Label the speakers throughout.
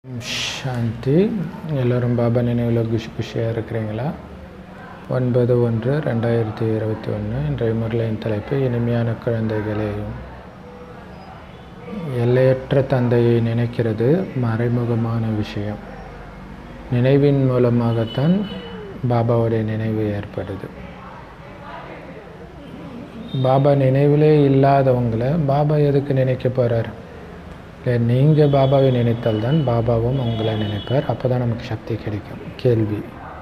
Speaker 1: சாந்தி எல்லோரும் பாபா நினைவில் குஷி குஷியாக இருக்கிறீங்களா ஒன்பது ஒன்று ரெண்டாயிரத்தி இருபத்தி ஒன்று இன்றைய முறையின் தலைப்பு இனிமையான குழந்தைகளையும் எல்லையற்ற தந்தையை நினைக்கிறது மறைமுகமான விஷயம் நினைவின் மூலமாகத்தான் பாபாவுடைய நினைவு ஏற்படுது பாபா நினைவிலே இல்லாதவங்களை பாபா எதுக்கு நினைக்க போகிறார் இல்லை நீங்கள் பாபாவை நினைத்தால் தான் பாபாவும் உங்களை நினைப்பார் அப்போ தான் நமக்கு சக்தி கிடைக்கும் கேள்வி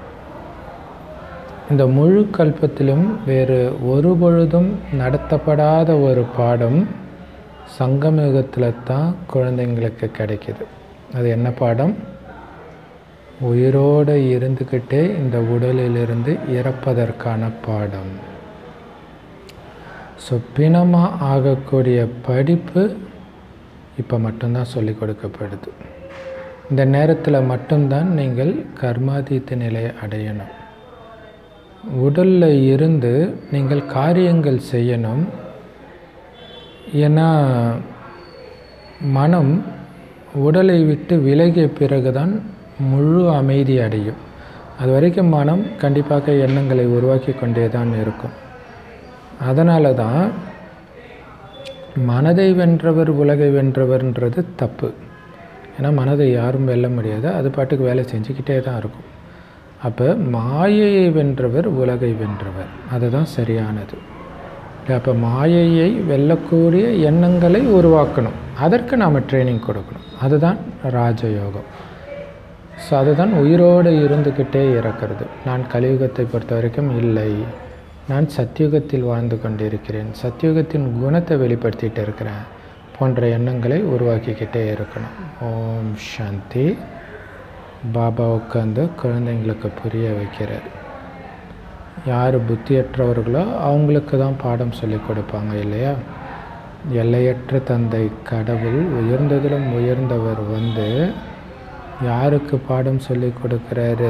Speaker 1: இந்த முழு கல்பத்திலும் வேறு ஒரு பொழுதும் நடத்தப்படாத ஒரு பாடம் சங்கமயுகத்தில் தான் குழந்தைங்களுக்கு கிடைக்கிது அது என்ன பாடம் உயிரோடு இருந்துக்கிட்டே இந்த உடலிலிருந்து இறப்பதற்கான பாடம் ஸோ பிணமாக ஆகக்கூடிய படிப்பு இப்போ மட்டும்தான் சொல்லிக் கொடுக்கப்படுது இந்த நேரத்தில் மட்டும்தான் நீங்கள் கர்மாதீத்த நிலையை அடையணும் உடலில் இருந்து நீங்கள் காரியங்கள் செய்யணும் ஏன்னா மனம் உடலை விட்டு விலகிய பிறகுதான் முழு அமைதி அடையும் அது வரைக்கும் மனம் கண்டிப்பாக எண்ணங்களை உருவாக்கி கொண்டே தான் இருக்கும் அதனால தான் மனதை வென்றவர் உலகை வென்றவர்ன்றது தப்பு ஏன்னா மனதை யாரும் வெல்ல முடியாது அது பாட்டுக்கு வேலை செஞ்சுக்கிட்டே தான் இருக்கும் அப்போ மாயையை வென்றவர் உலகை வென்றவர் அதுதான் சரியானது அப்போ மாயையை வெல்லக்கூடிய எண்ணங்களை உருவாக்கணும் அதற்கு நாம் ட்ரைனிங் கொடுக்கணும் அதுதான் ராஜயோகம் ஸோ அதுதான் உயிரோடு இருந்துக்கிட்டே இறக்கிறது நான் கலியுகத்தை பொறுத்த வரைக்கும் இல்லை நான் சத்தியுகத்தில் வாழ்ந்து கொண்டிருக்கிறேன் சத்தியுகத்தின் குணத்தை வெளிப்படுத்திகிட்டு இருக்கிறேன் போன்ற எண்ணங்களை உருவாக்கிக்கிட்டே இருக்கணும் ஓம் சாந்தி பாபா உட்காந்து குழந்தைங்களுக்கு புரிய வைக்கிறார் யார் புத்தியற்றவர்களோ அவங்களுக்கு தான் பாடம் சொல்லி கொடுப்பாங்க இல்லையா எல்லையற்ற தந்தை கடவுள் உயர்ந்ததிலும் உயர்ந்தவர் வந்து யாருக்கு பாடம் சொல்லி கொடுக்குறாரு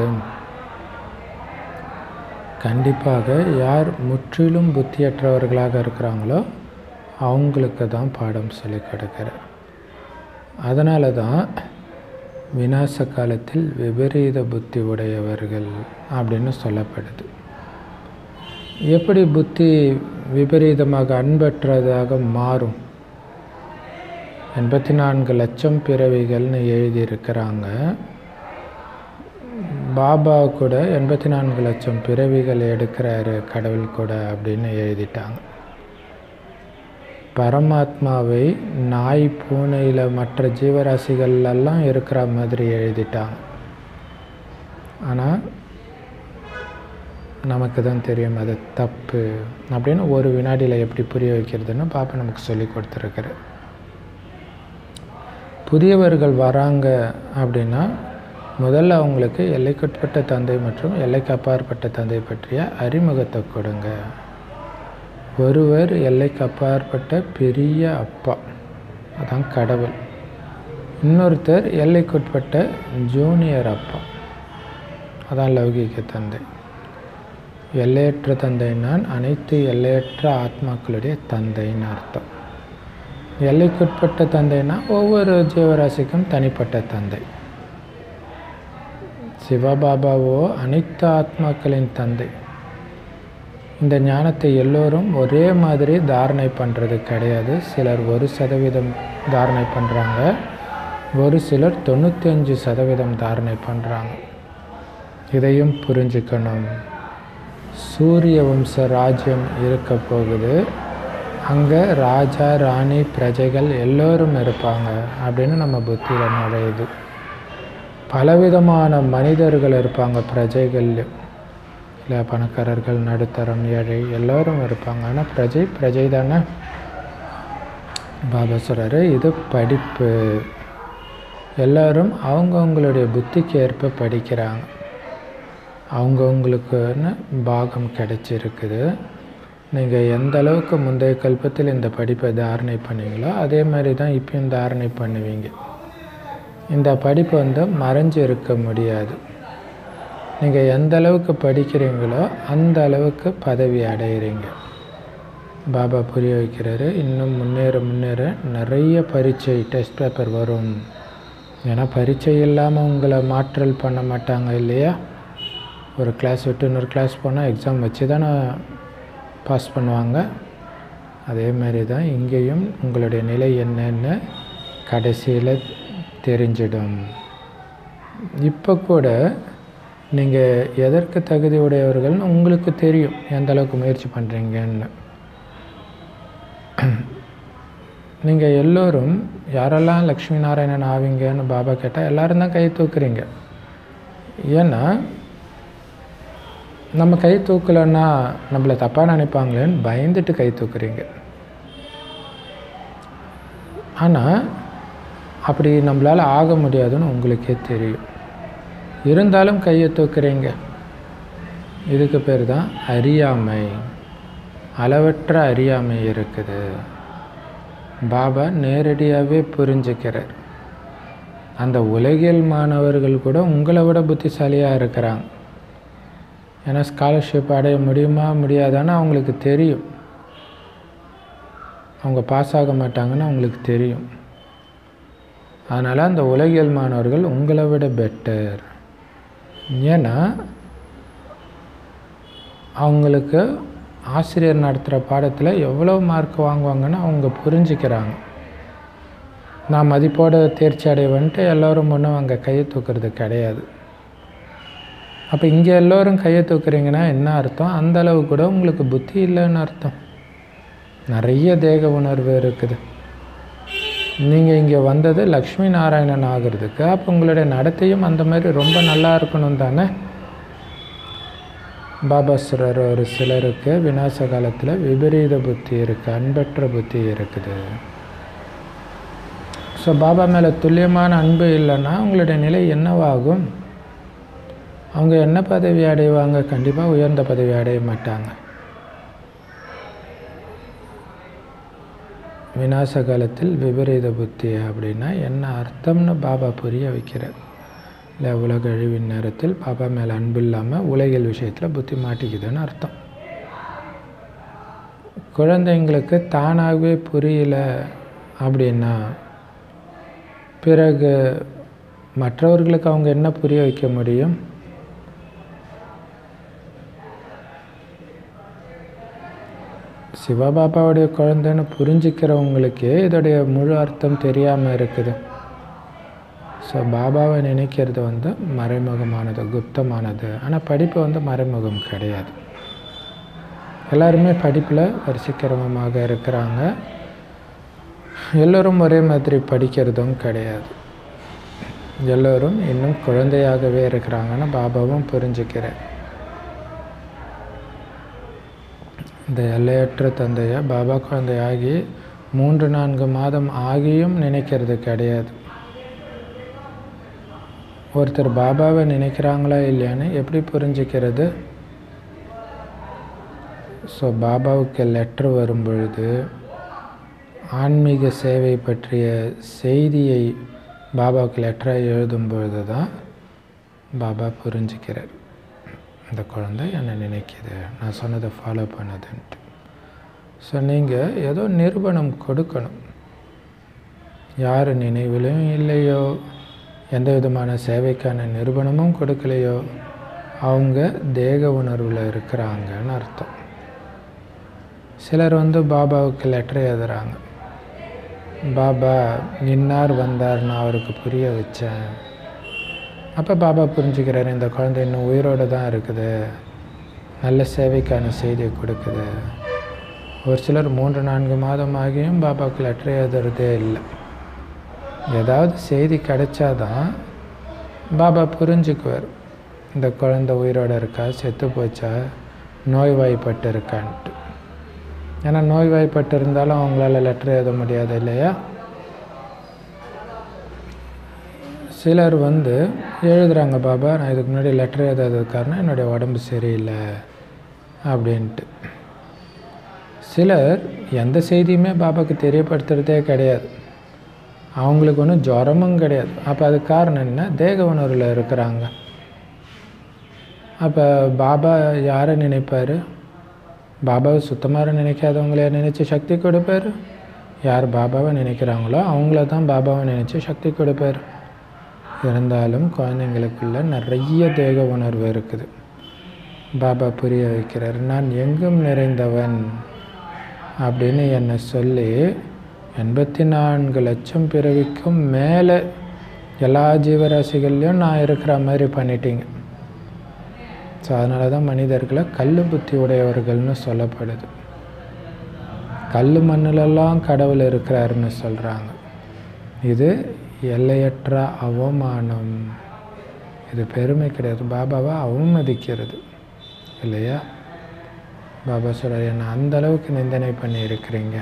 Speaker 1: கண்டிப்பாக யார் முற்றிலும் புத்தியற்றவர்களாக இருக்கிறாங்களோ அவங்களுக்கு தான் பாடம் சொல்லி கொடுக்குறார் அதனால தான் விநாச காலத்தில் விபரீத புத்தி உடையவர்கள் அப்படின்னு சொல்லப்படுது எப்படி புத்தி விபரீதமாக அன்பற்றதாக மாறும் எண்பத்தி நான்கு லட்சம் பிறவிகள்னு எழுதியிருக்கிறாங்க பாபா கூட எண்பத்தி நான்கு லட்சம் பிறவிகள் எடுக்கிறாரு கடவுள் கூட அப்படின்னு எழுதிட்டாங்க பரமாத்மாவை நாய் பூனையில் மற்ற ஜீவராசிகள்லாம் இருக்கிற மாதிரி எழுதிட்டாங்க ஆனால் நமக்கு தான் தெரியும் அது தப்பு அப்படின்னு ஒரு வினாடியில் எப்படி புரிய வைக்கிறதுன்னு பாப்பா நமக்கு சொல்லி கொடுத்துருக்குற புதியவர்கள் வராங்க அப்படின்னா முதல்ல அவங்களுக்கு எல்லைக்குட்பட்ட தந்தை மற்றும் எல்லைக்கு அப்பாற்பட்ட தந்தை பற்றிய அறிமுகத்தை கொடுங்க ஒருவர் எல்லைக்கு அப்பாற்பட்ட பெரிய அப்பா அதான் கடவுள் இன்னொருத்தர் எல்லைக்குட்பட்ட ஜூனியர் அப்பா அதான் லௌகிக தந்தை எல்லையற்ற தந்தை நான் அனைத்து எல்லையற்ற ஆத்மாக்களுடைய தந்தைன்னு அர்த்தம் எல்லைக்குட்பட்ட தந்தைனா ஒவ்வொரு ஜீவராசிக்கும் தனிப்பட்ட தந்தை சிவபாபாவோ அனைத்து ஆத்மாக்களின் தந்தை இந்த ஞானத்தை எல்லோரும் ஒரே மாதிரி தாரணை பண்ணுறது கிடையாது சிலர் ஒரு சதவீதம் தாரணை பண்ணுறாங்க ஒரு சிலர் தொண்ணூத்தஞ்சு சதவீதம் தாரணை பண்ணுறாங்க இதையும் புரிஞ்சுக்கணும் சூரிய வம்ச ராஜ்யம் இருக்க போகுது அங்கே ராஜா ராணி பிரஜைகள் எல்லோரும் இருப்பாங்க அப்படின்னு நம்ம புத்தியில் நுழையுது பலவிதமான மனிதர்கள் இருப்பாங்க பிரஜைகள்லையும் இல்லை பணக்காரர்கள் நடுத்தரம் ஏழை எல்லோரும் இருப்பாங்க ஆனால் பிரஜை பிரஜை தானே பாபா சொல்கிறாரு இது படிப்பு எல்லோரும் அவங்கவுங்களுடைய புத்திக்கு ஏற்ப படிக்கிறாங்க அவங்கவுங்களுக்குன்னு பாகம் கிடைச்சிருக்குது நீங்கள் எந்த அளவுக்கு முந்தைய கல்பத்தில் இந்த படிப்பை தாரணை பண்ணீங்களோ அதே மாதிரி தான் இப்பயும் தாரணை பண்ணுவீங்க இந்த படிப்பு வந்து மறைஞ்சு இருக்க முடியாது நீங்கள் எந்த அளவுக்கு படிக்கிறீங்களோ அந்த அளவுக்கு பதவி அடையிறீங்க பாபா புரிய வைக்கிறாரு இன்னும் முன்னேற முன்னேற நிறைய பரீட்சை டெஸ்ட் பேப்பர் வரும் ஏன்னா பரீட்சை இல்லாமல் உங்களை மாற்றல் பண்ண மாட்டாங்க இல்லையா ஒரு கிளாஸ் விட்டு இன்னொரு கிளாஸ் போனால் எக்ஸாம் வச்சு தானே பாஸ் பண்ணுவாங்க அதே மாதிரி தான் இங்கேயும் உங்களுடைய நிலை என்னன்னு கடைசியில் தெரிஞ்சிடும் இப்போ கூட நீங்கள் எதற்கு தகுதி உடையவர்கள்னு உங்களுக்கு தெரியும் எந்த அளவுக்கு முயற்சி பண்ணுறீங்கன்னு நீங்கள் எல்லோரும் யாரெல்லாம் லக்ஷ்மி நாராயணன் ஆவீங்கன்னு பாபா கேட்டால் எல்லாரும் தான் கை தூக்குறீங்க ஏன்னா நம்ம கை தூக்கலைன்னா நம்மளை தப்பாக நினைப்பாங்களேன்னு பயந்துட்டு கை தூக்குறீங்க ஆனால் அப்படி நம்மளால் ஆக முடியாதுன்னு உங்களுக்கே தெரியும் இருந்தாலும் கையை தூக்குறீங்க இதுக்கு பேர் தான் அறியாமை அளவற்ற அறியாமை இருக்குது பாபா நேரடியாகவே புரிஞ்சுக்கிறார் அந்த உலகியல் மாணவர்கள் கூட உங்களை விட புத்திசாலியாக இருக்கிறாங்க ஏன்னா ஸ்காலர்ஷிப் அடைய முடியுமா முடியாதான்னு அவங்களுக்கு தெரியும் அவங்க பாஸ் ஆக மாட்டாங்கன்னு அவங்களுக்கு தெரியும் அதனால் அந்த உலகியல் மாணவர்கள் உங்களை விட பெட்டர் ஏன்னா அவங்களுக்கு ஆசிரியர் நடத்துகிற பாடத்தில் எவ்வளோ மார்க் வாங்குவாங்கன்னு அவங்க புரிஞ்சுக்கிறாங்க நான் மதிப்போடு தேர்ச்சி அடைவேன்ட்டு எல்லோரும் ஒன்றும் அங்கே கையை தூக்குறது கிடையாது அப்போ இங்கே எல்லோரும் கையை தூக்குறீங்கன்னா என்ன அர்த்தம் அந்த அளவு கூட உங்களுக்கு புத்தி இல்லைன்னு அர்த்தம் நிறைய தேக உணர்வு இருக்குது நீங்கள் இங்கே வந்தது லக்ஷ்மி நாராயணன் ஆகிறதுக்கு அப்போ உங்களுடைய நடத்தையும் அந்த மாதிரி ரொம்ப நல்லா இருக்கணும் தானே பாபாசுரர் ஒரு சிலருக்கு விநாச காலத்தில் விபரீத புத்தி இருக்குது அன்பற்ற புத்தி இருக்குது ஸோ பாபா மேலே துல்லியமான அன்பு இல்லைன்னா உங்களுடைய நிலை என்னவாகும் அவங்க என்ன பதவி அடைவாங்க கண்டிப்பாக உயர்ந்த பதவி அடைய மாட்டாங்க விநாச காலத்தில் விபரீத புத்தி அப்படின்னா என்ன அர்த்தம்னு பாபா புரிய வைக்கிறார் இல்லை உலக அழிவின் நேரத்தில் பாபா மேலே அன்பு இல்லாமல் உலகியல் விஷயத்தில் புத்தி மாட்டிக்குதுன்னு அர்த்தம் குழந்தைங்களுக்கு தானாகவே புரியல அப்படின்னா பிறகு மற்றவர்களுக்கு அவங்க என்ன புரிய வைக்க முடியும் சிவபாபாவுடைய குழந்தைன்னு புரிஞ்சுக்கிறவங்களுக்கே இதோடைய முழு அர்த்தம் தெரியாமல் இருக்குது ஸோ பாபாவை நினைக்கிறது வந்து மறைமுகமானது குப்தமானது ஆனால் படிப்பு வந்து மறைமுகம் கிடையாது எல்லாருமே படிப்பில் வரிசைக்கிரமமாக இருக்கிறாங்க எல்லோரும் ஒரே மாதிரி படிக்கிறதும் கிடையாது எல்லோரும் இன்னும் குழந்தையாகவே இருக்கிறாங்கன்னு பாபாவும் புரிஞ்சுக்கிறேன் இந்த எல்லையற்ற தந்தையை பாபா குழந்தையாகி மூன்று நான்கு மாதம் ஆகியும் நினைக்கிறது கிடையாது ஒருத்தர் பாபாவை நினைக்கிறாங்களா இல்லையான்னு எப்படி புரிஞ்சுக்கிறது ஸோ பாபாவுக்கு லெட்ரு வரும் பொழுது ஆன்மீக சேவை பற்றிய செய்தியை பாபாவுக்கு லெட்டராக எழுதும் பொழுது தான் பாபா புரிஞ்சுக்கிறார் இந்த குழந்தை என்னை நினைக்கிது நான் சொன்னதை ஃபாலோ பண்ணுதுன்ட்டு ஸோ நீங்கள் ஏதோ நிரூபணம் கொடுக்கணும் யார் நினைவிலும் இல்லையோ எந்த விதமான சேவைக்கான நிரூபணமும் கொடுக்கலையோ அவங்க தேக உணர்வில் இருக்கிறாங்கன்னு அர்த்தம் சிலர் வந்து பாபாவுக்கு லெட்டர் எழுதுகிறாங்க பாபா இன்னார் வந்தார் நான் அவருக்கு புரிய வச்சேன் அப்போ பாபா புரிஞ்சுக்கிறாரு இந்த குழந்தை இன்னும் உயிரோடு தான் இருக்குது நல்ல சேவைக்கான செய்தியை கொடுக்குது ஒரு சிலர் மூன்று நான்கு மாதம் ஆகியும் பாபாவுக்கு லெட்டர் எழுதுறதே இல்லை ஏதாவது செய்தி கிடைச்சாதான் பாபா புரிஞ்சுக்குவார் இந்த குழந்தை உயிரோடு இருக்கா செத்து போச்சா நோய்வாய்ப்பட்டு இருக்கான்ட்டு ஏன்னா நோய்வாய்ப்பட்டு இருந்தாலும் அவங்களால லெட்டர் எழுத முடியாது இல்லையா சிலர் வந்து எழுதுகிறாங்க பாபா நான் இதுக்கு முன்னாடி லெட்டர் எழுதாதது காரணம் என்னுடைய உடம்பு சரியில்லை அப்படின்ட்டு சிலர் எந்த செய்தியுமே பாபாவுக்கு தெரியப்படுத்துகிறதே கிடையாது அவங்களுக்கு ஒன்றும் ஜுரமும் கிடையாது அப்போ அதுக்கு காரணம் என்ன தேக உணர்வில் இருக்கிறாங்க அப்போ பாபா யாரை நினைப்பார் பாபாவை சுத்தமாக நினைக்காதவங்கள நினச்சி சக்தி கொடுப்பார் யார் பாபாவை நினைக்கிறாங்களோ அவங்கள தான் பாபாவை நினச்சி சக்தி கொடுப்பார் இருந்தாலும் குழந்தைங்களுக்குள்ள நிறைய தேக உணர்வு இருக்குது பாபா புரிய வைக்கிறார் நான் எங்கும் நிறைந்தவன் அப்படின்னு என்னை சொல்லி எண்பத்தி நான்கு லட்சம் பிறவிக்கும் மேலே எல்லா ஜீவராசிகள்லையும் நான் இருக்கிற மாதிரி பண்ணிட்டீங்க ஸோ அதனால தான் மனிதர்களை கல் புத்தி உடையவர்கள்னு சொல்லப்படுது கல் மண்ணிலெல்லாம் கடவுள் இருக்கிறாருன்னு சொல்கிறாங்க இது எல்லையற்ற அவமானம் இது பெருமை கிடையாது பாபாவை அவமதிக்கிறது இல்லையா பாபா சொல்கிறார் என்னை அந்த அளவுக்கு நிந்தனை பண்ணி இருக்கிறீங்க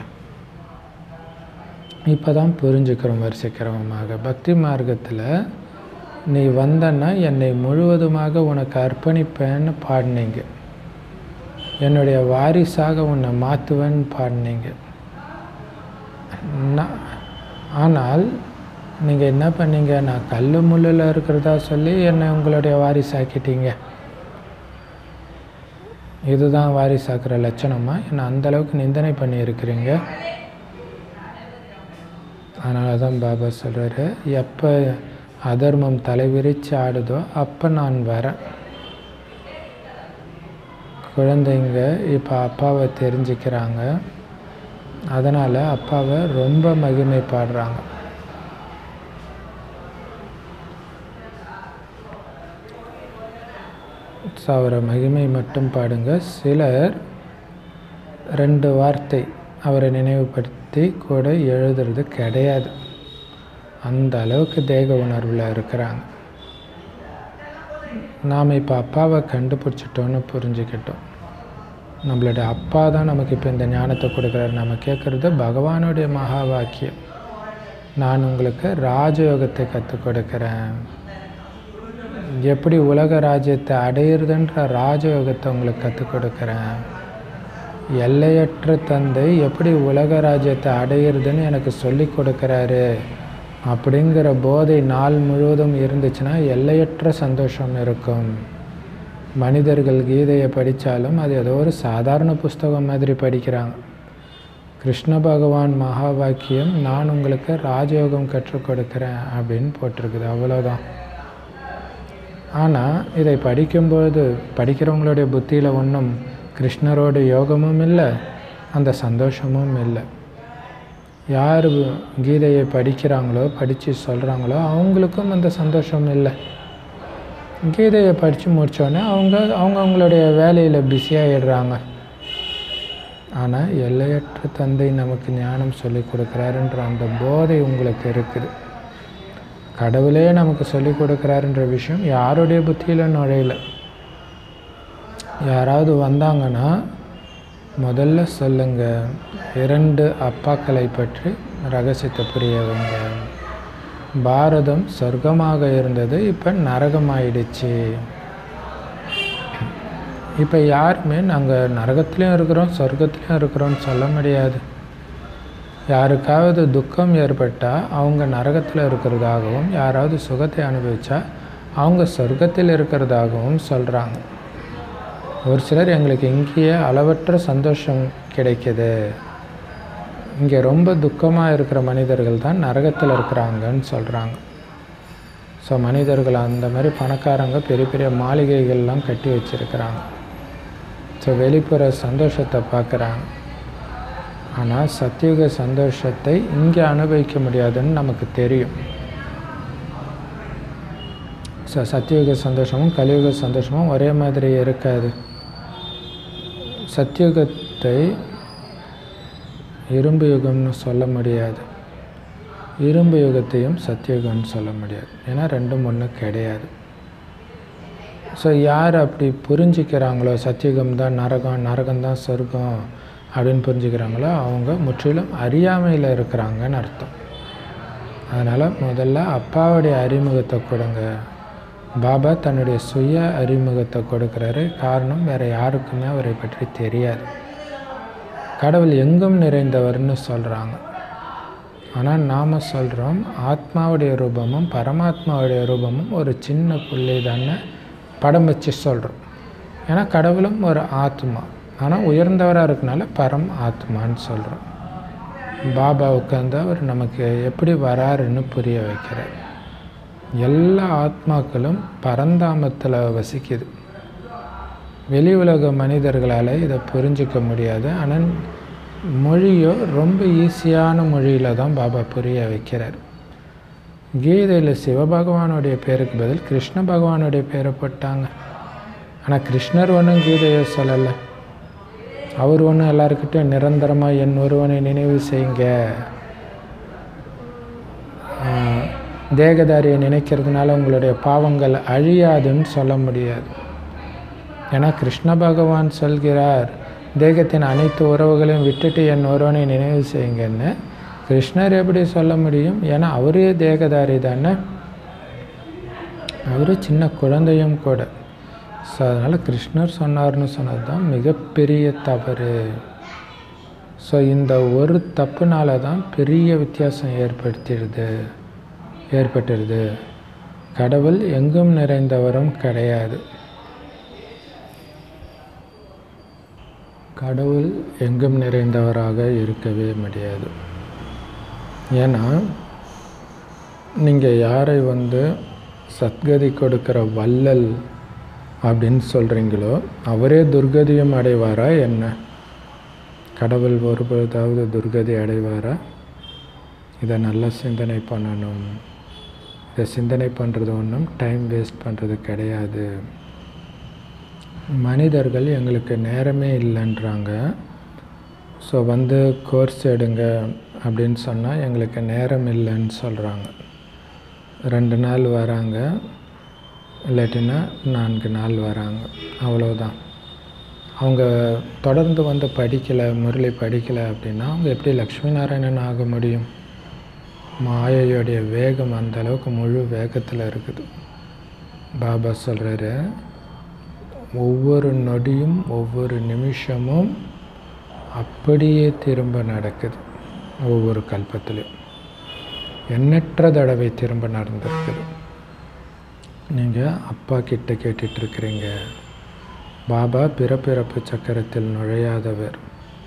Speaker 1: இப்போ தான் புரிஞ்சுக்கிறோம் வரிசைக்கிரமமாக பக்தி மார்க்கத்தில் நீ வந்தன்னா என்னை முழுவதுமாக உனக்கு அர்ப்பணிப்பேன்னு பாடினீங்க என்னுடைய வாரிசாக உன்னை மாற்றுவேன்னு பாடினீங்க நான் ஆனால் நீங்கள் என்ன பண்ணீங்க நான் கல் முள்ளில் இருக்கிறதா சொல்லி என்னை உங்களுடைய வாரிசாக்கிட்டீங்க இதுதான் வாரிசாக்குற லட்சணமா என்னை அந்தளவுக்கு நிந்தனை பண்ணியிருக்கிறீங்க அதனால தான் பாபா சொல்கிறாரு எப்போ அதர்மம் தலைவிரிச்சு ஆடுதோ அப்போ நான் வரேன் குழந்தைங்க இப்போ அப்பாவை தெரிஞ்சுக்கிறாங்க அதனால் அப்பாவை ரொம்ப மகிமை பாடுறாங்க ஸோ அவரை மகிமை மட்டும் பாடுங்க சிலர் ரெண்டு வார்த்தை அவரை நினைவுபடுத்தி கூட எழுதுறது கிடையாது அந்த அளவுக்கு தேக உணர்வில் இருக்கிறாங்க நாம் இப்போ அப்பாவை கண்டுபிடிச்சிட்டோன்னு புரிஞ்சுக்கிட்டோம் நம்மளுடைய அப்பா தான் நமக்கு இப்போ இந்த ஞானத்தை கொடுக்குறாரு நம்ம கேட்குறது பகவானுடைய மகா வாக்கியம் நான் உங்களுக்கு ராஜயோகத்தை கற்றுக் கொடுக்குறேன் எப்படி உலக ராஜ்யத்தை அடையிறதுன்ற ராஜயோகத்தை உங்களுக்கு கற்றுக் கொடுக்குறேன் எல்லையற்ற தந்தை எப்படி உலக ராஜ்யத்தை அடையிறதுன்னு எனக்கு சொல்லி கொடுக்குறாரு அப்படிங்கிற போதை நாள் முழுவதும் இருந்துச்சுன்னா எல்லையற்ற சந்தோஷம் இருக்கும் மனிதர்கள் கீதையை படித்தாலும் அது ஏதோ ஒரு சாதாரண புஸ்தகம் மாதிரி படிக்கிறாங்க கிருஷ்ண பகவான் மகா வாக்கியம் நான் உங்களுக்கு ராஜயோகம் கற்றுக் கொடுக்குறேன் அப்படின்னு போட்டிருக்குது அவ்வளோதான் ஆனால் இதை படிக்கும்போது படிக்கிறவங்களுடைய புத்தியில் ஒன்றும் கிருஷ்ணரோட யோகமும் இல்லை அந்த சந்தோஷமும் இல்லை யார் கீதையை படிக்கிறாங்களோ படித்து சொல்கிறாங்களோ அவங்களுக்கும் அந்த சந்தோஷம் இல்லை கீதையை படித்து முடித்தோடனே அவங்க அவங்க அவங்களுடைய வேலையில் பிஸியாகிடுறாங்க ஆனால் எல்லையற்ற தந்தை நமக்கு ஞானம் சொல்லி கொடுக்குறாருன்ற அந்த போதை உங்களுக்கு இருக்குது கடவுளே நமக்கு சொல்லி கொடுக்குறாருன்ற விஷயம் யாருடைய புத்தியில் நுழையல யாராவது வந்தாங்கன்னா முதல்ல சொல்லுங்க இரண்டு அப்பாக்களை பற்றி ரகசியத்தை புரிய வைங்க பாரதம் சொர்க்கமாக இருந்தது இப்போ நரகமாயிடுச்சு இப்போ யாருமே நாங்கள் நரகத்துலேயும் இருக்கிறோம் சொர்க்கத்துலேயும் இருக்கிறோம்னு சொல்ல முடியாது யாருக்காவது துக்கம் ஏற்பட்டால் அவங்க நரகத்தில் இருக்கிறதாகவும் யாராவது சுகத்தை அனுபவித்தா அவங்க சொர்க்கத்தில் இருக்கிறதாகவும் சொல்கிறாங்க ஒரு சிலர் எங்களுக்கு இங்கேயே அளவற்ற சந்தோஷம் கிடைக்கிது இங்கே ரொம்ப துக்கமாக இருக்கிற மனிதர்கள் தான் நரகத்தில் இருக்கிறாங்கன்னு சொல்கிறாங்க ஸோ மனிதர்கள் அந்த மாதிரி பணக்காரங்க பெரிய பெரிய மாளிகைகள்லாம் கட்டி வச்சுருக்கிறாங்க ஸோ வெளிப்புற சந்தோஷத்தை பார்க்குறாங்க ஆனால் சத்தியுக சந்தோஷத்தை இங்கே அனுபவிக்க முடியாதுன்னு நமக்கு தெரியும் ஸோ சத்தியுக சந்தோஷமும் கலியுக சந்தோஷமும் ஒரே மாதிரி இருக்காது சத்தியுகத்தை இரும்பு யுகம்னு சொல்ல முடியாது இரும்பு யுகத்தையும் சத்தியுகம்னு சொல்ல முடியாது ஏன்னா ரெண்டும் ஒன்று கிடையாது ஸோ யார் அப்படி புரிஞ்சுக்கிறாங்களோ சத்தியுகம் தான் நரகம் நரகம் தான் சொர்க்கம் அப்படின்னு புரிஞ்சுக்கிறாங்களோ அவங்க முற்றிலும் அறியாமையில் இருக்கிறாங்கன்னு அர்த்தம் அதனால் முதல்ல அப்பாவுடைய அறிமுகத்தை கொடுங்க பாபா தன்னுடைய சுய அறிமுகத்தை கொடுக்குறாரு காரணம் வேறு யாருக்குமே அவரை பற்றி தெரியாது கடவுள் எங்கும் நிறைந்தவர்னு சொல்கிறாங்க ஆனால் நாம் சொல்கிறோம் ஆத்மாவுடைய ரூபமும் பரமாத்மாவுடைய ரூபமும் ஒரு சின்ன புள்ளி தானே படம் வச்சு சொல்கிறோம் ஏன்னா கடவுளும் ஒரு ஆத்மா ஆனால் உயர்ந்தவராக இருக்கனால பரம் ஆத்மான்னு சொல்கிறோம் பாபா உட்காந்து அவர் நமக்கு எப்படி வராருன்னு புரிய வைக்கிறார் எல்லா ஆத்மாக்களும் பரந்தாமத்தில் வசிக்குது வெளி உலக மனிதர்களால் இதை புரிஞ்சிக்க முடியாது ஆனால் மொழியோ ரொம்ப ஈஸியான மொழியில் தான் பாபா புரிய வைக்கிறார் கீதையில் சிவபகவானுடைய பேருக்கு பதில் கிருஷ்ண பகவானுடைய பேரை போட்டாங்க ஆனால் கிருஷ்ணர் ஒன்றும் கீதையை சொல்லலை அவர் ஒன்றும் எல்லாருக்கிட்டையும் நிரந்தரமாக என் ஒருவனை நினைவு செய்யுங்க ஆஹ், தேகதாரியை நினைக்கிறதுனால உங்களுடைய பாவங்கள் அழியாதுன்னு சொல்ல முடியாது ஏன்னா கிருஷ்ண பகவான் சொல்கிறார் தேகத்தின் அனைத்து உறவுகளையும் விட்டுட்டு என் ஒருவனை நினைவு செய்யுங்கன்னு கிருஷ்ணர் எப்படி சொல்ல முடியும் ஏன்னா அவரே தேகதாரி தானே அவர் சின்ன குழந்தையும் கூட ஸோ அதனால் கிருஷ்ணர் சொன்னார்னு சொன்னது தான் மிகப்பெரிய தவறு ஸோ இந்த ஒரு தப்புனால தான் பெரிய வித்தியாசம் ஏற்படுத்திடுது ஏற்பட்டுடுது கடவுள் எங்கும் நிறைந்தவரும் கிடையாது கடவுள் எங்கும் நிறைந்தவராக இருக்கவே முடியாது ஏன்னா நீங்கள் யாரை வந்து சத்கதி கொடுக்கிற வள்ளல் அப்படின்னு சொல்கிறீங்களோ அவரே துர்கதியும் அடைவாரா என்ன கடவுள் ஒருபொழுதாவது துர்கதி அடைவாரா இதை நல்லா சிந்தனை பண்ணணும் இதை சிந்தனை பண்ணுறது ஒன்றும் டைம் வேஸ்ட் பண்ணுறது கிடையாது மனிதர்கள் எங்களுக்கு நேரமே இல்லைன்றாங்க ஸோ வந்து கோர்ஸ் எடுங்க அப்படின்னு சொன்னால் எங்களுக்கு நேரம் இல்லைன்னு சொல்கிறாங்க ரெண்டு நாள் வராங்க இல்லாட்டினா நான்கு நாள் வராங்க அவ்வளோதான் அவங்க தொடர்ந்து வந்து படிக்கலை முரளி படிக்கலை அப்படின்னா அவங்க எப்படி லக்ஷ்மி நாராயணன் ஆக முடியும் மாயையோடைய வேகம் அந்த அளவுக்கு முழு வேகத்தில் இருக்குது பாபா சொல்கிறாரு ஒவ்வொரு நொடியும் ஒவ்வொரு நிமிஷமும் அப்படியே திரும்ப நடக்குது ஒவ்வொரு கல்பத்திலையும் எண்ணற்ற தடவை திரும்ப நடந்திருக்குது நீங்கள் அப்பா கிட்ட கேட்டுட்ருக்கிறீங்க பாபா பிறப்பிறப்பு சக்கரத்தில் நுழையாதவர்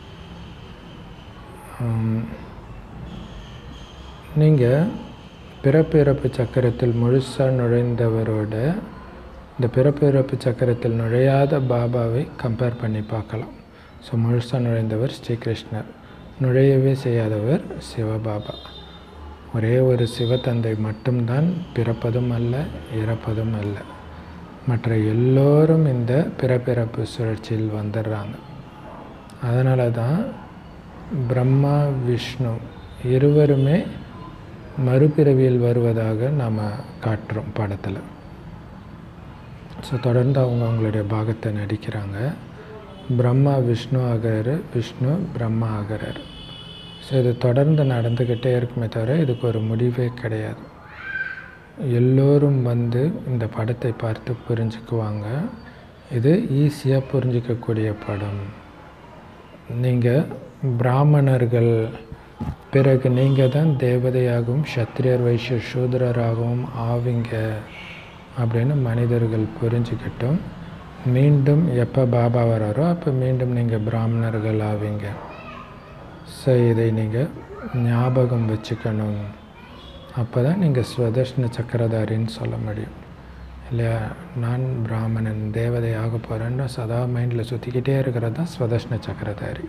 Speaker 1: நீங்கள் பிறப்பிறப்பு சக்கரத்தில் முழுசாக நுழைந்தவரோட இந்த பிறப்பிறப்பு சக்கரத்தில் நுழையாத பாபாவை கம்பேர் பண்ணி பார்க்கலாம் ஸோ முழுசாக நுழைந்தவர் ஸ்ரீகிருஷ்ணர் நுழையவே செய்யாதவர் சிவபாபா ஒரே ஒரு சிவத்தந்தை மட்டும்தான் பிறப்பதும் அல்ல இறப்பதும் அல்ல மற்ற எல்லோரும் இந்த பிறப்பிறப்பு சுழற்சியில் வந்துடுறாங்க அதனால தான் பிரம்மா விஷ்ணு இருவருமே மறுபிறவியில் வருவதாக நாம் காட்டுறோம் படத்தில் ஸோ தொடர்ந்து அவங்க அவங்களுடைய பாகத்தை நடிக்கிறாங்க பிரம்மா விஷ்ணு ஆகிறாரு விஷ்ணு பிரம்மா ஆகிறாரு ஸோ இது தொடர்ந்து நடந்துக்கிட்டே இருக்குமே தவிர இதுக்கு ஒரு முடிவே கிடையாது எல்லோரும் வந்து இந்த படத்தை பார்த்து புரிஞ்சுக்குவாங்க இது ஈஸியாக புரிஞ்சிக்கக்கூடிய படம் நீங்கள் பிராமணர்கள் பிறகு நீங்கள் தான் தேவதையாகவும் சத்திரியர் வைஷ்ய சூதரராகவும் ஆவீங்க அப்படின்னு மனிதர்கள் புரிஞ்சுக்கிட்டும் மீண்டும் எப்போ பாபா வராரோ அப்போ மீண்டும் நீங்கள் பிராமணர்கள் ஆவீங்க ஸோ இதை நீங்கள் ஞாபகம் வச்சுக்கணும் அப்போ தான் நீங்கள் ஸ்வதர்ஷ்ண சக்கரதாரின்னு சொல்ல முடியும் இல்லையா நான் பிராமணன் தேவதை ஆக போகிறேன்னு சதா மைண்டில் சுற்றிக்கிட்டே இருக்கிறது தான் ஸ்வதர்ஷ்ண சக்கரதாரி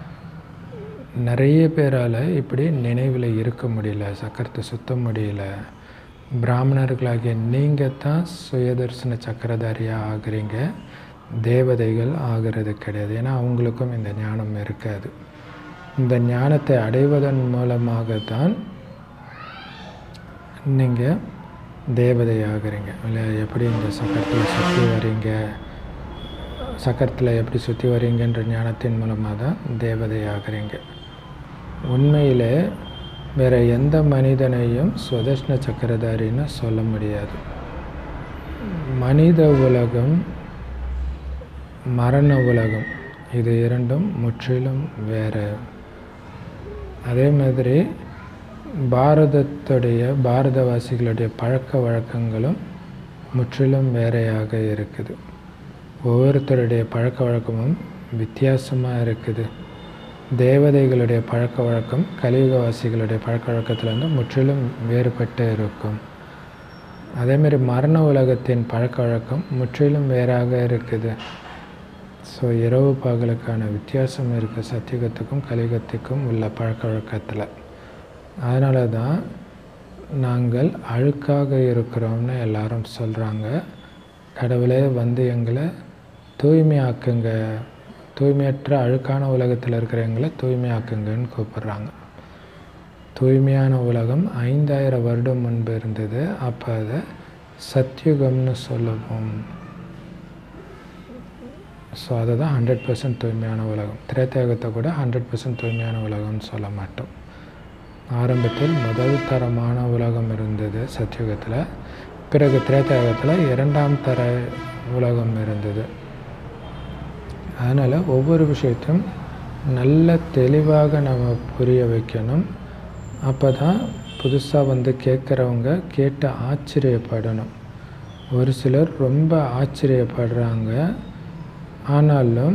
Speaker 1: நிறைய பேரால் இப்படி நினைவில் இருக்க முடியல சக்கரத்தை சுத்த முடியல பிராமணர்களாகிய நீங்கள் தான் சுயதர்சன சக்கரதாரியாக ஆகுறீங்க தேவதைகள் ஆகிறது கிடையாது ஏன்னா அவங்களுக்கும் இந்த ஞானம் இருக்காது இந்த ஞானத்தை அடைவதன் மூலமாக தான் நீங்கள் தேவதை ஆகுறீங்க இல்லை எப்படி இந்த சக்கரத்தில் சுற்றி வரீங்க சக்கரத்தில் எப்படி சுற்றி வரீங்கன்ற ஞானத்தின் மூலமாக தான் தேவதை ஆகுறீங்க உண்மையில் வேறு எந்த மனிதனையும் சுதர்ஷ்ண சக்கரதாரின்னு சொல்ல முடியாது மனித உலகம் மரண உலகம் இது இரண்டும் முற்றிலும் வேறு அதே மாதிரி பாரதத்துடைய பாரதவாசிகளுடைய பழக்க வழக்கங்களும் முற்றிலும் வேறையாக இருக்குது ஒவ்வொருத்தருடைய பழக்க வழக்கமும் வித்தியாசமாக இருக்குது தேவதைகளுடைய பழக்க வழக்கம் கலியுகவாசிகளுடைய பழக்க வழக்கத்திலிருந்து முற்றிலும் வேறுபட்டு இருக்கும் அதேமாரி மரண உலகத்தின் பழக்க வழக்கம் முற்றிலும் வேறாக இருக்குது ஸோ இரவு பகலுக்கான வித்தியாசம் இருக்குது சத்தியுகத்துக்கும் கலியுகத்துக்கும் உள்ள பழக்க வழக்கத்தில் அதனால தான் நாங்கள் அழுக்காக இருக்கிறோம்னு எல்லாரும் சொல்கிறாங்க கடவுளே வந்து எங்களை தூய்மையாக்குங்க தூய்மையற்ற அழுக்கான உலகத்தில் இருக்கிற எங்களை தூய்மையாக்குங்கன்னு கூப்பிட்றாங்க தூய்மையான உலகம் ஐந்தாயிரம் வருடம் முன்பு இருந்தது அப்போ அதை சத்யுகம்னு சொல்லுவோம் ஸோ அதை தான் ஹண்ட்ரட் பர்சன்ட் தூய்மையான உலகம் திரேத்தயுகத்தை கூட ஹண்ட்ரட் பர்சன்ட் தூய்மையான உலகம்னு சொல்ல மாட்டோம் ஆரம்பத்தில் முதல் தரமான உலகம் இருந்தது சத்யுகத்தில் பிறகு திரேத்தயுகத்தில் இரண்டாம் தர உலகம் இருந்தது அதனால் ஒவ்வொரு விஷயத்தையும் நல்ல தெளிவாக நம்ம புரிய வைக்கணும் அப்போ தான் புதுசாக வந்து கேட்குறவங்க கேட்டு ஆச்சரியப்படணும் ஒரு சிலர் ரொம்ப ஆச்சரியப்படுறாங்க ஆனாலும்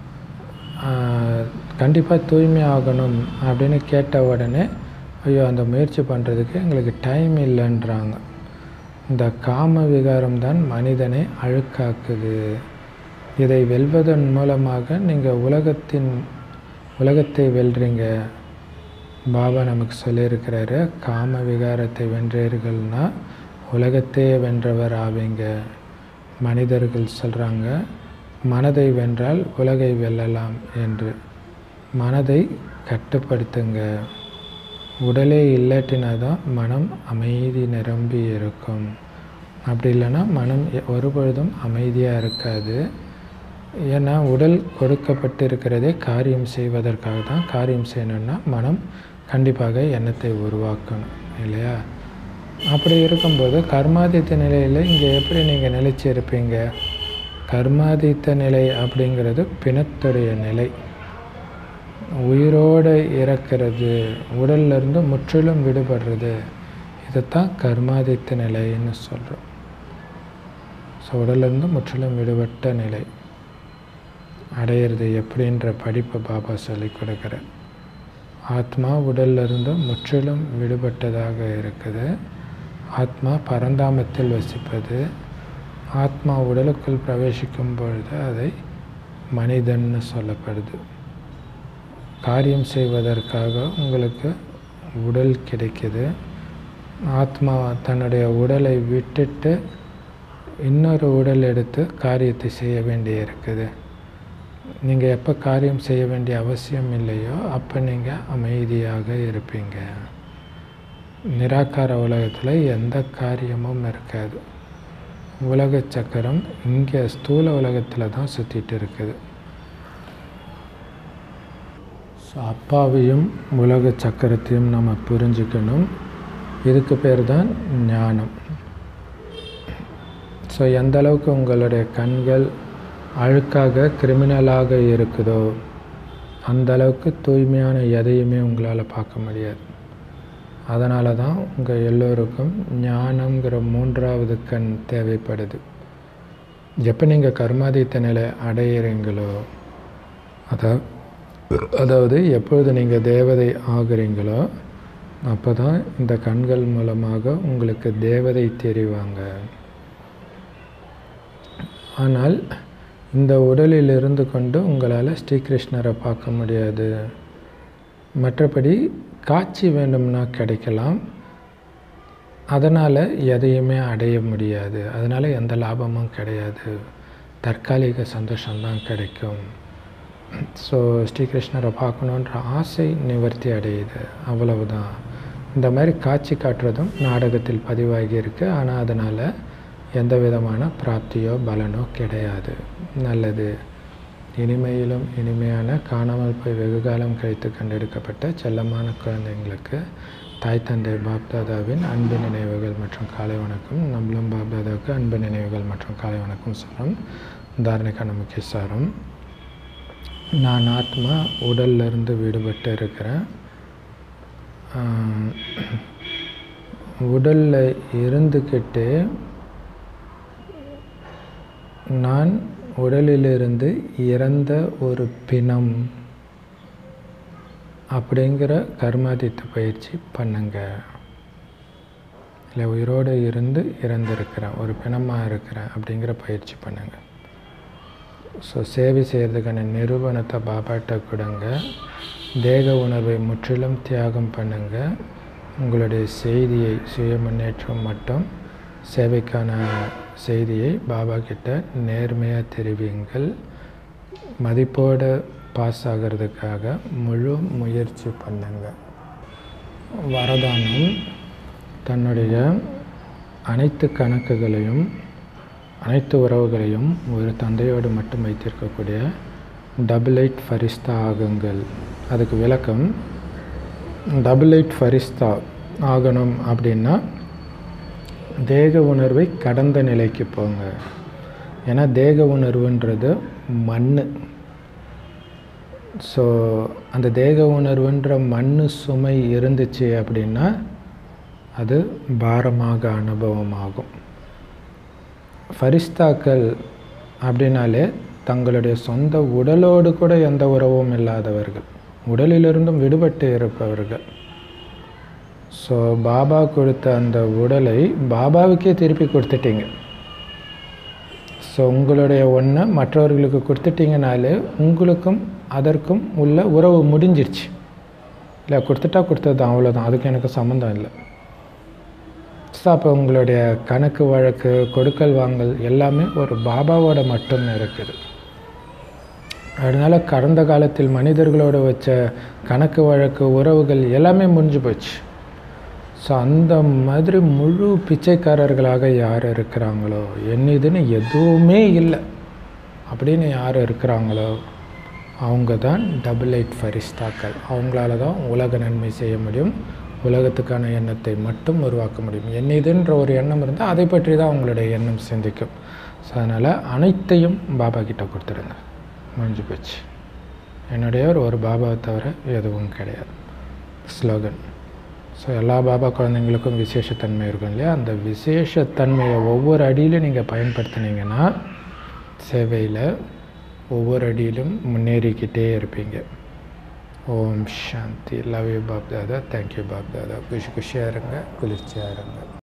Speaker 1: கண்டிப்பாக தூய்மை ஆகணும் அப்படின்னு கேட்ட உடனே ஐயோ அந்த முயற்சி பண்ணுறதுக்கு எங்களுக்கு டைம் இல்லைன்றாங்க இந்த காம விகாரம் தான் மனிதனை அழுக்காக்குது இதை வெல்வதன் மூலமாக நீங்கள் உலகத்தின் உலகத்தை வெல்றீங்க பாபா நமக்கு சொல்லியிருக்கிறாரு காம விகாரத்தை வென்றீர்கள்னா உலகத்தையே வென்றவர் ஆவீங்க மனிதர்கள் சொல்கிறாங்க மனதை வென்றால் உலகை வெல்லலாம் என்று மனதை கட்டுப்படுத்துங்க உடலே இல்லாட்டினா தான் மனம் அமைதி நிரம்பி இருக்கும் அப்படி இல்லைன்னா மனம் ஒருபொழுதும் அமைதியாக இருக்காது ஏன்னா உடல் கொடுக்கப்பட்டு இருக்கிறதே காரியம் செய்வதற்காக தான் காரியம் செய்யணும்னா மனம் கண்டிப்பாக எண்ணத்தை உருவாக்கணும் இல்லையா அப்படி இருக்கும்போது கர்மாதித்த நிலையில் இங்கே எப்படி நீங்கள் நிலைச்சி இருப்பீங்க கர்மாதித்த நிலை அப்படிங்கிறது பிணத்துடைய நிலை உயிரோடு இறக்கிறது உடல்லிருந்து முற்றிலும் விடுபடுறது இதைத்தான் கர்மாதித்த நிலைன்னு சொல்கிறோம் ஸோ உடல்லேருந்து முற்றிலும் விடுபட்ட நிலை அடையிறது எப்படின்ற படிப்பை பாபா சொல்லிக் கொடுக்குறார் ஆத்மா உடல்லிருந்து முற்றிலும் விடுபட்டதாக இருக்குது ஆத்மா பரந்தாமத்தில் வசிப்பது ஆத்மா உடலுக்குள் பிரவேசிக்கும் பொழுது அதை மனிதன்னு சொல்லப்படுது காரியம் செய்வதற்காக உங்களுக்கு உடல் கிடைக்குது ஆத்மா தன்னுடைய உடலை விட்டுட்டு இன்னொரு உடல் எடுத்து காரியத்தை செய்ய வேண்டி இருக்குது நீங்கள் எப்போ காரியம் செய்ய வேண்டிய அவசியம் இல்லையோ அப்போ நீங்கள் அமைதியாக இருப்பீங்க நிராகார உலகத்தில் எந்த காரியமும் இருக்காது உலக சக்கரம் இங்கே ஸ்தூல உலகத்தில் தான் சுற்றிட்டு இருக்குது ஸோ அப்பாவையும் உலக சக்கரத்தையும் நம்ம புரிஞ்சுக்கணும் இதுக்கு பேர் தான் ஞானம் ஸோ எந்த அளவுக்கு உங்களுடைய கண்கள் அழுக்காக கிரிமினலாக இருக்குதோ அந்த அளவுக்கு தூய்மையான எதையுமே உங்களால் பார்க்க முடியாது அதனால தான் உங்கள் எல்லோருக்கும் ஞானங்கிற மூன்றாவது கண் தேவைப்படுது எப்போ நீங்கள் கர்மாதித்த நிலை அடையிறீங்களோ அதாவது அதாவது எப்பொழுது நீங்கள் தேவதை ஆகுறீங்களோ அப்போ தான் இந்த கண்கள் மூலமாக உங்களுக்கு தேவதை தெரிவாங்க ஆனால் இந்த உடலில் இருந்து கொண்டு உங்களால் ஸ்ரீகிருஷ்ணரை பார்க்க முடியாது மற்றபடி காட்சி வேண்டும்னா கிடைக்கலாம் அதனால் எதையுமே அடைய முடியாது அதனால் எந்த லாபமும் கிடையாது தற்காலிக சந்தோஷம்தான் கிடைக்கும் ஸோ ஸ்ரீகிருஷ்ணரை பார்க்கணுன்ற ஆசை நிவர்த்தி அடையுது அவ்வளவுதான் இந்த மாதிரி காட்சி காட்டுறதும் நாடகத்தில் பதிவாகி இருக்குது ஆனால் அதனால் எந்த விதமான பிராப்தியோ பலனோ கிடையாது நல்லது இனிமையிலும் இனிமையான காணாமல் போய் வெகு காலம் கழித்து கண்டெடுக்கப்பட்ட செல்லமான குழந்தைங்களுக்கு தாய் தந்தை பாப்தாதாவின் அன்பு நினைவுகள் மற்றும் காலை வணக்கம் நம்மளும் பாப்தாதாவுக்கு அன்பு நினைவுகள் மற்றும் காலை வணக்கம் சொல்கிறோம் தாரணைக்கான முக்கிய சாரம் நான் ஆத்மா உடல்லிருந்து விடுபட்டு இருக்கிறேன் உடலில் இருந்துக்கிட்டு நான் உடலிலிருந்து இறந்த ஒரு பிணம் அப்படிங்கிற கர்மாதித்த பயிற்சி பண்ணுங்க இல்லை உயிரோடு இருந்து இறந்துருக்கிறேன் ஒரு பிணமாக இருக்கிறேன் அப்படிங்கிற பயிற்சி பண்ணுங்கள் ஸோ சேவை செய்கிறதுக்கான நிறுவனத்தை பாபாட்ட கொடுங்க தேக உணர்வை முற்றிலும் தியாகம் பண்ணுங்க உங்களுடைய செய்தியை சுய முன்னேற்றம் மட்டும் சேவைக்கான செய்தியை பாபா கிட்ட நேர்மையாக தெரிவிங்கள் மதிப்போடு பாஸ் ஆகிறதுக்காக முழு முயற்சி பண்ணுங்க வரதானம் தன்னுடைய அனைத்து கணக்குகளையும் அனைத்து உறவுகளையும் ஒரு தந்தையோடு மட்டும் வைத்திருக்கக்கூடிய டபுள் எயிட் ஃபரிஸ்தா ஆகுங்கள் அதுக்கு விளக்கம் டபுள் எயிட் ஃபரிஸ்தா ஆகணும் அப்படின்னா தேக உணர்வை கடந்த நிலைக்கு போங்க ஏன்னா தேக உணர்வுன்றது மண் ஸோ அந்த தேக உணர்வுன்ற மண் சுமை இருந்துச்சு அப்படின்னா அது பாரமாக அனுபவமாகும் ஃபரிஸ்தாக்கள் அப்படின்னாலே தங்களுடைய சொந்த உடலோடு கூட எந்த உறவும் இல்லாதவர்கள் உடலிலிருந்தும் விடுபட்டு இருப்பவர்கள் ஸோ பாபா கொடுத்த அந்த உடலை பாபாவுக்கே திருப்பி கொடுத்துட்டீங்க ஸோ உங்களுடைய ஒன்றை மற்றவர்களுக்கு கொடுத்துட்டீங்கனாலே உங்களுக்கும் அதற்கும் உள்ள உறவு முடிஞ்சிருச்சு இல்லை கொடுத்துட்டா கொடுத்தது தான் அவ்வளோதான் அதுக்கு எனக்கு சம்மந்தம் இல்லை ஸோ அப்போ உங்களுடைய கணக்கு வழக்கு கொடுக்கல் வாங்கல் எல்லாமே ஒரு பாபாவோட மட்டும் இருக்குது அதனால் கடந்த காலத்தில் மனிதர்களோடு வச்ச கணக்கு வழக்கு உறவுகள் எல்லாமே முடிஞ்சு போச்சு ஸோ அந்த மாதிரி முழு பிச்சைக்காரர்களாக யார் இருக்கிறாங்களோ என்னதுன்னு எதுவுமே இல்லை அப்படின்னு யார் இருக்கிறாங்களோ அவங்க தான் டபுள் எயிட் ஃபரிஸ்தாக்கள் அவங்களால தான் உலக நன்மை செய்ய முடியும் உலகத்துக்கான எண்ணத்தை மட்டும் உருவாக்க முடியும் என்னதுன்ற ஒரு எண்ணம் இருந்தால் அதை பற்றி தான் அவங்களுடைய எண்ணம் சிந்திக்கும் ஸோ அதனால் அனைத்தையும் பாபா கிட்ட கொடுத்துருங்க முடிஞ்சு போச்சு என்னுடைய ஒரு பாபாவை தவிர எதுவும் கிடையாது ஸ்லோகன் ஸோ எல்லா பாபா குழந்தைங்களுக்கும் விசேஷத்தன்மை இருக்கும் இல்லையா அந்த விசேஷத்தன்மையை ஒவ்வொரு அடியிலும் நீங்கள் பயன்படுத்தினீங்கன்னா சேவையில் ஒவ்வொரு அடியிலும் முன்னேறிக்கிட்டே இருப்பீங்க Om Shanti love you Bap Dada thank you Bap Dada குஷி குஷியாக இருங்க குளிர்ச்சியாக இருங்க